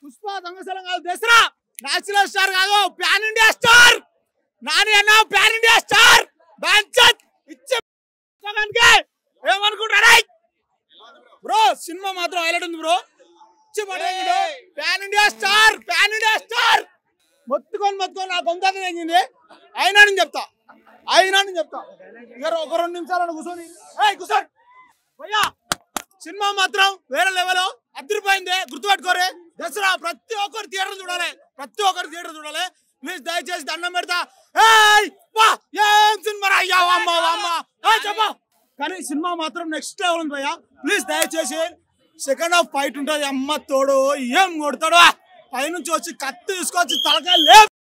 పుష్ప దొంగసలం కాదు Dasara natural star కాదు ప్యాన్ ఇండియా స్టార్ నాని అన్న ప్యాన్ ఇండియా స్టార్ బాంచత్ ఇచ్చే జగన్కి ఏమనుకుంటారా బ్రో సినిమా మాత్రం హైలైట్ ఉంది బ్రో ఇచ్చి పడేయండి pan India star pan India star మొత్తుకొని మొత్తుకొని నాకు కొంత తగ్గింది అయినా నేను చెప్తా అయినా నేను చెప్తా ఇక ఒక రెండు నిమిషాలు కూర్చొని ఏయ్ కూర్చోండి భయ్యా సినిమా మాత్రం వేరే లెవెల్ అదిరిపోయింది గుర్తుపెట్టుకోరే దసరా ప్రతి ఒక్కరు థియేటర్ చూడాలి ప్రతి ఒక్కరు థియేటర్ చూడాలి ప్లీజ్ దయచేసి దండం పెడతా ఏయ్ వా ఏం సినిమా రా అయ్యా అమ్మ అమ్మ ఏయ్ చెప్పు కానీ సినిమా మాత్రం నెక్స్ట్ లెవెల్ ఉంది భయ్యా ప్లీజ్ దయచేసి సెకండ్ హాఫ్ ఫైట్ ఉంటుంది అమ్మ తోడు ఏం కొడతాడు పైనుంచి వచ్చి కత్తి తీసుకొచ్చి తలకాయ లే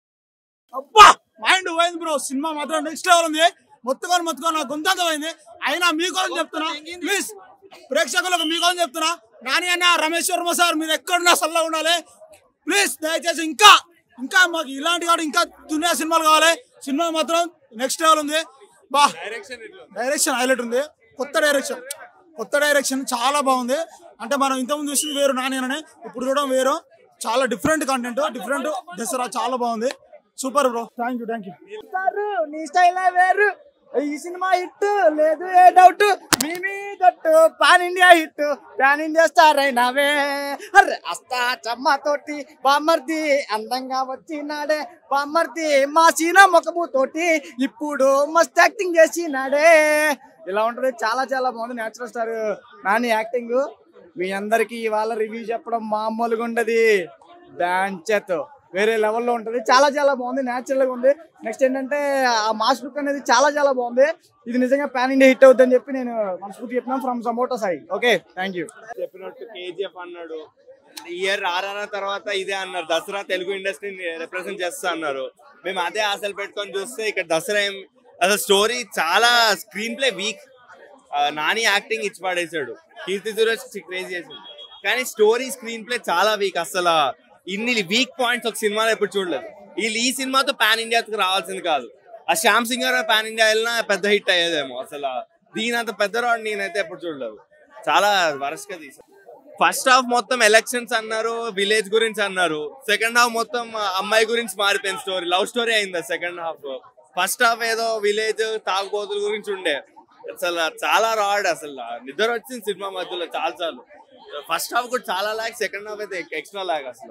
అబ్బా మైండ్ పోయింది బ్రో సినిమా మాత్రం నెక్స్ట్ లెవెల్ ఉంది మొత్తుకొని మొత్తుకొని నాకు గొంతంత పోయింది అయినా మీకోసం చెప్తున్నా ప్లీజ్ ప్రేక్షకులకు మీకోసం చెప్తున్నా నాని అన్న రమేష్ వర్మ సార్ మీరు ఎక్కడున్నా సల్లా ఉండాలి ప్లీజ్ దయచేసి ఇంకా ఇంకా మాకు ఇలాంటి వాడు ఇంకా దునియా సినిమాలు కావాలి సినిమా మాత్రం నెక్స్ట్ లెవెల్ ఉంది బా డైరెక్షన్ హైలైట్ ఉంది కొత్త డైరెక్షన్ కొత్త డైరెక్షన్ చాలా బాగుంది అంటే మనం ఇంతకుముందు చూసింది వేరు నాని అనే ఇప్పుడు చూడడం వేరు చాలా డిఫరెంట్ కంటెంట్ డిఫరెంట్ దసరా చాలా బాగుంది super bro thank you thank you నీ స్టైల్ వేరు ఈ సినిమా హిట్ లేదు ఏ డౌట్ మీ మీదట్టు pan India hit pan India star అయినావే అర్రే అస్తా చమ్మ తోటి బామ్మర్ది అందంగా వచ్చినాడే బామ్మర్ది మా సీనా ముఖము తోటి ఇప్పుడు మస్త్ యాక్టింగ్ చేసినాడే ఇలా ఉంటది చాలా చాలా బాగుంది నేచురల్ స్టార్ నాని యాక్టింగ్ మీ అందరికి ఇవాళ రివ్యూ చెప్పడం మామూలుగా ఉండదు డాన్చెత్ వేరే లెవెల్లో ఉంటుంది చాలా చాలా బాగుంది న్యాచురల్ గా ఉంది నెక్స్ట్ ఏంటంటే ఆ మాస్ లుక్ అనేది చాలా చాలా బాగుంది ఇది నిజంగా పాన్ ఇండియా హిట్ అవుతుందని చెప్పి నేను మనస్ఫూర్తి చెప్పినాను from Zomato Sai okay thank you చెప్పినట్టు కేజీఎఫ్ అన్నాడు ఇయర్ ఆర్ఆర్ తర్వాత ఇదే అన్నారు దసరా తెలుగు ఇండస్ట్రీని రిప్రజెంట్ చేస్తా అన్నారు మేము అదే ఆశలు పెట్టుకొని చూస్తే ఇక్కడ దసరా ఏం అసలు స్టోరీ చాలా screenplay weak Nani acting ఇచ్చి పడేశాడు కీర్తి సురేష్ క్రేజ్ చేసింది కానీ స్టోరీ స్క్రీన్ ప్లే చాలా వీక్ అసలు ఇన్ని వీక్ పాయింట్స్ ఒక సినిమాలో ఎప్పుడు చూడలేదు వీళ్ళు ఈ సినిమాతో పాన్ ఇండియాకి రావాల్సింది కాదు ఆ శ్యామ్ సింగ్ గారు పాన్ ఇండియా వెళ్ళినా పెద్ద హిట్ అయ్యేదేమో అసలు దీని అంత పెద్ద రాడ్ నేనైతే ఎప్పుడు చూడలేదు చాలా వరస్ట్గా తీసారు ఫస్ట్ హాఫ్ మొత్తం ఎలక్షన్స్ అన్నారు విలేజ్ గురించి అన్నారు సెకండ్ హాఫ్ మొత్తం అమ్మాయి గురించి మారిపోయింది స్టోరీ లవ్ స్టోరీ అయింది సెకండ్ హాఫ్ ఫస్ట్ హాఫ్ ఏదో విలేజ్ తాగుబోతుల గురించి ఉండే అసలు చాలా రాడ్ అసలు నిద్ర వచ్చింది సినిమా మధ్యలో చాలా చాలు ఫస్ట్ హాఫ్ కూడా చాలా లాగ్ సెకండ్ హాఫ్ అయితే ఎక్స్ట్రా లాగ్ అసలు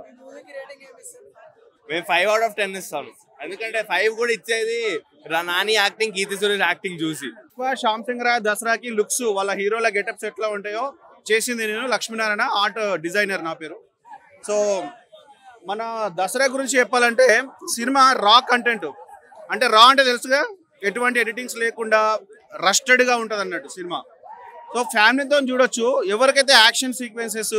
మేము ఫైవ్ అవుట్ ఆఫ్ టెన్ ఇస్తాను ఎందుకంటే ఫైవ్ కూడా ఇచ్చేది రా- నాని యాక్టింగ్ కీర్తి సురేష్ యాక్టింగ్ చూసి ఎక్కువ శ్యామ్ సింగ్ రాయ్ దసరాకి లుక్స్ వాళ్ళ హీరోల గెటప్స్ ఎట్లా ఉంటాయో చేసింది నేను లక్ష్మీనారాయణ ఆర్ట్ డిజైనర్ నా పేరు సో మన దసరా గురించి చెప్పాలంటే సినిమా రా కంటెంట్ అంటే రా అంటే తెలుసుగా ఎటువంటి ఎడిటింగ్స్ లేకుండా రస్టెడ్గా ఉంటుంది అన్నట్టు సినిమా సో ఫ్యామిలీతో చూడొచ్చు ఎవరికైతే యాక్షన్ సీక్వెన్సెస్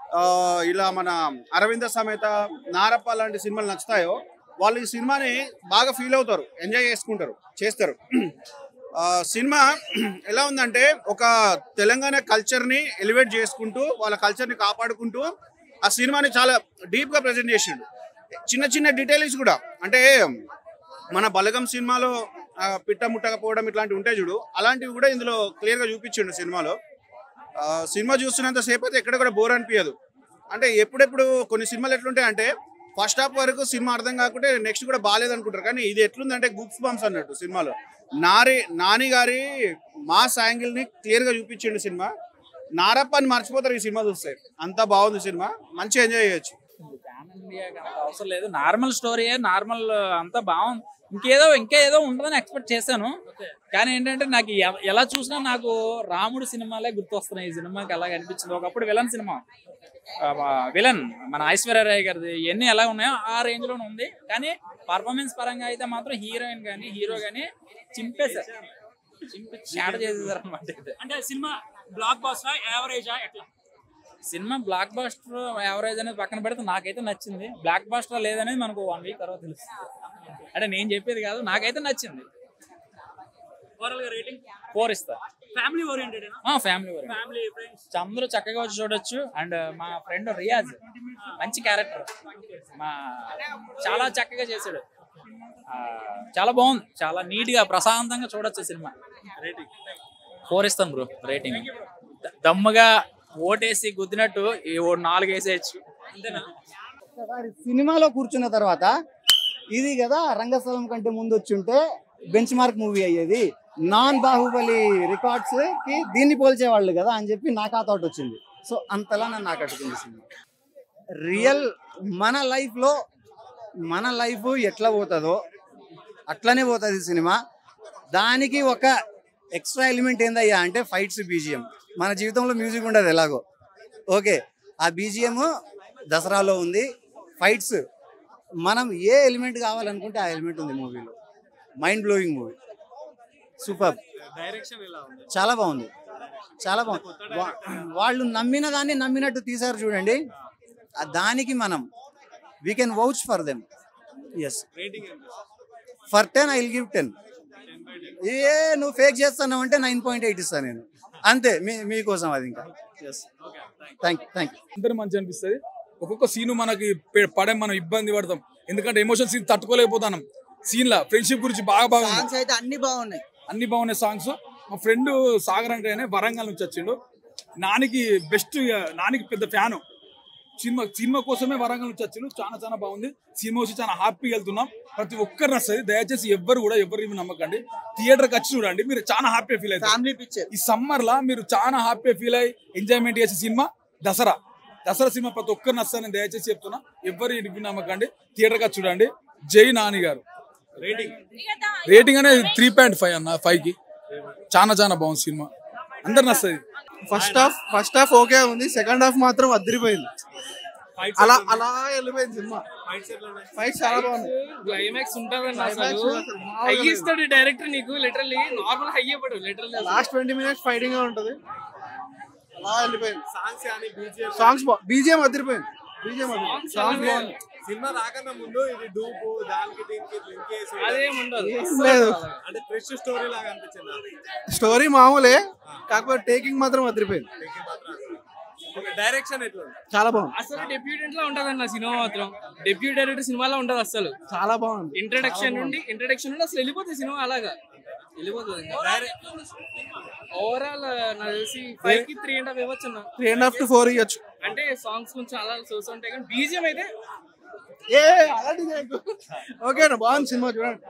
ఇలా మన అరవింద సమేత నారప్ప లాంటి సినిమాలు నచ్చుతాయో వాళ్ళు ఈ సినిమాని బాగా ఫీల్ అవుతారు ఎంజాయ్ చేసుకుంటారు చేస్తారు ఆ, సినిమా ఎలా ఉందంటే ఒక తెలంగాణ కల్చర్ని ఎలివేట్ చేసుకుంటూ వాళ్ళ కల్చర్ని కాపాడుకుంటూ ఆ సినిమాని చాలా డీప్గా ప్రజెంట్ చేసిండు చిన్న చిన్న డీటెయిల్స్ కూడా అంటే మన బలగం సినిమాలో ఆ, పిట్ట ముట్టకపోవడం ఇట్లాంటివి ఉంటాయి చూడు అలాంటివి కూడా ఇందులో క్లియర్గా చూపించిండు సినిమాలో ఆ, సినిమా చూస్తున్నంత సేపు అయితే ఎక్కడ కూడా బోర్ అనిపించదు అంటే ఎప్పుడెప్పుడు కొన్ని సినిమాలు ఎట్లుంటాయి అంటే ఫస్ట్ హాఫ్ వరకు సినిమా అర్థం కాకుంటే నెక్స్ట్ కూడా బాగాలేదు అనుకుంటారు కానీ ఇది ఎట్లుందంటే గుప్స్ బంప్స్ అన్నట్టు సినిమాలో నారి నాని గారి మాస్ యాంగిల్ ని క్లియర్ గా చూపించిండు సినిమా నారప్ప అని మర్చిపోతారు ఈ సినిమా చూస్తే అంత బాగుంది సినిమా మంచిగా ఎంజాయ్ చేయొచ్చు ప్యాన్ ఇండియాకి అంత అవసరం లేదు నార్మల్ స్టోరీయే నార్మల్ అంతా బాగుంది ఇంకేదో ఇంకా ఏదో ఉంటుందని ఎక్స్పెక్ట్ చేశాను కానీ ఏంటంటే నాకు ఎ- ఎలా చూసినా నాకు రాముడు సినిమాలే గుర్తొస్తున్నాయి ఈ సినిమాకి ఎలా అనిపించింది ఒకప్పుడు విలన్ సినిమా విలన్ మన ఐశ్వర్యరాయ్ గారిది ఇవన్నీ ఎలా ఉన్నాయో ఆ రేంజ్ లోనే ఉంది కానీ పర్ఫార్మెన్స్ పరంగా అయితే మాత్రం హీరోయిన్ కానీ హీరో కానీ చింపేశారు చింపి చాట చేసేసారు అనమాట ఇది అంటే సినిమా బ్లాక్ బాస్టరా యావరేజా ఎట్లా సినిమా బ్లాక్ బాస్టర్ యావరేజ్ అనేది పక్కన పెడితే నాకైతే నచ్చింది బ్లాక్ బాస్టర్ లేదనేది మనకు వన్ వీక్ తర్వాత తెలుస్తుంది అంటే నేను చెప్పేది కాదు నాకైతే నచ్చింది ఓవరాల్ గా రేటింగ్ ఫోర్ ఇస్తా ఫ్యామిలీ ఓరియంటెడ్ ఫ్యామిలీ వరకు ఫ్యామిలీ ఫ్రెండ్స్ అందరూ చక్కగా వచ్చి చూడొచ్చు అండ్ మా ఫ్రెండ్ రియాజ్ మంచి క్యారెక్టర్ మా చాలా చక్కగా చేశాడు ఆ, చాలా బాగుంది చాలా నీట్ గా ప్రశాంతంగా చూడొచ్చు సినిమా రేటింగ్ ఫోర్ ఇస్తాను బ్రో రేటింగ్ దమ్ముగా ఓటేసి గుద్దినట్టు ఈ ఓ నాలుగు వేసేయచ్చు అంతేనా ఒక్కసారి సినిమాలో కూర్చున్న తర్వాత ఇది కదా రంగస్థలం కంటే ముందు వచ్చి ఉంటే బెంచ్ మార్క్ మూవీ అయ్యేది నాన్ బాహుబలి రికార్డ్స్ కి దీన్ని పోల్చేవాళ్ళు కదా అని చెప్పి నాకు ఆ థాట్ వచ్చింది సో అంతలా నన్ను ఆకట్టుకుంది సినిమా రియల్ మన లైఫ్ లో మన లైఫ్ ఎట్లా పోతుందో అట్లనే పోతుంది సినిమా దానికి ఒక ఎక్స్ట్రా ఎలిమెంట్ ఏందయ్యా అంటే ఫైట్స్ బీజిఎం మన జీవితంలో మ్యూజిక్ ఉండదు ఎలాగో ఓకే ఆ బీజిఎం దసరాలో ఉంది ఫైట్స్ మనం ఏ ఎలిమెంట్ కావాలనుకుంటే ఆ ఎలిమెంట్ ఉంది మూవీలో మైండ్ బ్లోయింగ్ మూవీ సూపర్ చాలా బాగుంది చాలా బాగుంది వా- వాళ్ళు నమ్మిన దాన్ని నమ్మినట్టు తీశారు చూడండి ఆ దానికి మనం we can vouch for them yes for ten I will give ten ఏ నువ్వు ఫేక్ చేస్తున్నావు అంటే నైన్ పాయింట్ ఎయిట్ ఇస్తాను నేను అంతే మీ మీకోసం అది ఇంకా yes thank you thank you అందరూ మంచి అనిపిస్తుంది ఒక్కొక్క సీన్ మనకి పె- పడే మనం ఇబ్బంది పడతాం ఎందుకంటే ఎమోషన్ సీన్ తట్టుకోలేకపోతాం సీన్ లా ఫ్రెండ్షిప్ గురించి బాగా బాగుంది సాంగ్స్ అయితే అన్ని బాగున్నాయి అన్ని బాగున్నాయి సాంగ్స్ మా ఫ్రెండ్ సాగర్ అంటేనే వరంగల్ నుంచి వచ్చిండు నానికి బెస్ట్ నానికి పెద్ద ఫ్యాను సినిమా సినిమా కోసమే వరంగల్ నుంచి వచ్చిండు చాలా చాలా బాగుంది సినిమా వచ్చి చాలా హ్యాపీగా వెళ్తున్నాం ప్రతి ఒక్కరు నచ్చది దయచేసి ఎవ్వరు కూడా ఎవరు ఇవి నమ్మకండి థియేటర్కి వచ్చి చూడండి మీరు చాలా హ్యాపీ ఫీల్ అవుతారు ఫ్యామిలీ పిక్చర్ ఈ సమ్మర్ లా మీరు చాలా హ్యాపీ ఫీల్ అయ్యి ఎంజాయ్మెంట్ చేసే సినిమా దసరా దసరా సినిమా ప్రతి ఒక్కరు నస్తారని దయచేసి చెప్తున్నా ఎవ్వరు ఇవి నమ్మకండి థియేటర్గా చూడండి జై నాని గారు రేటింగ్ అనేది త్రీ పాయింట్ ఫైవ్ అన్న ఫైవ్ కి చాలా చాలా బాగుంది సినిమా అందరు నస్తుంది first half first half okay ఉంది సెకండ్ హాఫ్ మాత్రం అదిరిపోయింది అలా అలా వెళ్ళిపోయింది సినిమా ఫైట్ చాలా బాగుంది క్లైమాక్స్ ఉంటదండి Climax అసలు అసలు మామూలుగా హై లేదు. ఇస్తాడు డైరెక్టర్ నీకు లిటరల్లీ నార్మల్ హై ఇవ్వడు literally last twenty minutes fighting ఉంటది అలా వెళ్ళిపోయింది సాంగ్స్ బీజిఎం అదిరిపోయింది బీజిఎం సాంగ్స్ బాగుంది సినిమా రాకన్నా ముందు ఇది డూపు దానికి దీనికి లింక్ చేసి అదేం ఉండదు లేదు అంటే ఫ్రెష్ స్టోరీ లాగా అనిపించింది స్టోరీ మామూలే కాకపోతే టేకింగ్ మాత్రం అదిరిపోయింది డైరెక్షన్ ఎట్లా చాలా బాగుంది అసలు డెబ్యూటెంట్ లా ఉంటదండి ఆ సినిమా మాత్రం డెబ్యూ డైరెక్టర్ సినిమాలో ఉంటది అసలు చాలా బాగుంది ఇంట్రడక్షన్ నుండి ఇంట్రడక్షన్ నుండి అసలు వెళ్ళిపోతుంది సినిమా అలాగా వెళ్ళిపోతుంది ఓవరాల్ నాకు తెలిసి ఫైవ్ కి త్రీ అండ్ హాఫ్ ఇవ్వచ్చు అన్న three and half to four ఇవ్వచ్చు అంటే సాంగ్స్ కొంచెం అలా సోర్స్ ఉంటాయి కానీ బీజియం అయితే ఏ అలాంటి ఓకే అన్న బాగుంది సినిమా చూడండి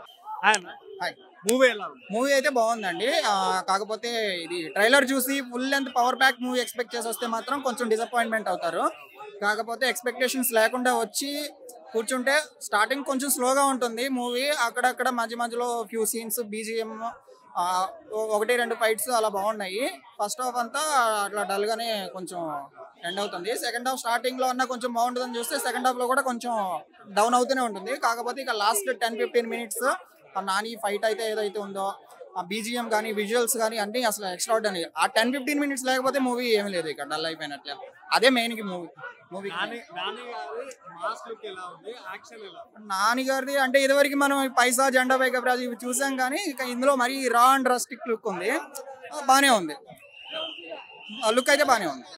మూవీ ఎలా ఉంది మూవీ అయితే బాగుందండి ఆ, కాకపోతే ఇది ట్రైలర్ చూసి full length power pack movie expect చేసి వస్తే మాత్రం కొంచెం డిసప్పాయింట్మెంట్ అవుతారు కాకపోతే ఎక్స్పెక్టేషన్స్ లేకుండా వచ్చి కూర్చుంటే స్టార్టింగ్ కొంచెం స్లోగా ఉంటుంది మూవీ అక్కడక్కడ మధ్య మధ్యలో ఫ్యూ సీన్స్ బీజిఎం ఒకటి రెండు ఫైట్స్ అలా బాగున్నాయి ఫస్ట్ హాఫ్ అంతా అట్లా డల్గానే కొంచెం ఎండ్ అవుతుంది సెకండ్ హాఫ్ స్టార్టింగ్ లో అన్న కొంచెం బాగుంటుందని చూస్తే సెకండ్ హాఫ్ లో కూడా కొంచెం డౌన్ అవుతూనే ఉంటుంది కాకపోతే ఇక లాస్ట్ టెన్ ఫిఫ్టీన్ మినిట్స్ ఆ నాని ఫైట్ అయితే ఏదైతే ఉందో ఆ బీజిఎం కానీ విజువల్స్ కానీ అన్ని అసలు ఎక్స్ట్రాడనరీ ఆ టెన్ ఫిఫ్టీన్ మినిట్స్ లేకపోతే మూవీ ఏమీ లేదు ఇక డల్ అయిపోయినట్లే అదే మెయిన్ కి మూవీ మూవీ నాని నాని గారి మాస్ లుక్ ఎలా ఉంది యాక్షన్ ఎలా ఉంది నాని గారిది అంటే ఇదివరకు మనం ఈ పైసా జెండా బైక్ రాజు ఇవి చూసాం కానీ ఇక ఇందులో మరీ రా అండ్ రస్టిక్ లుక్ ఉంది ఆ, బానే ఉంది లుక్ అయితే బానే ఉంది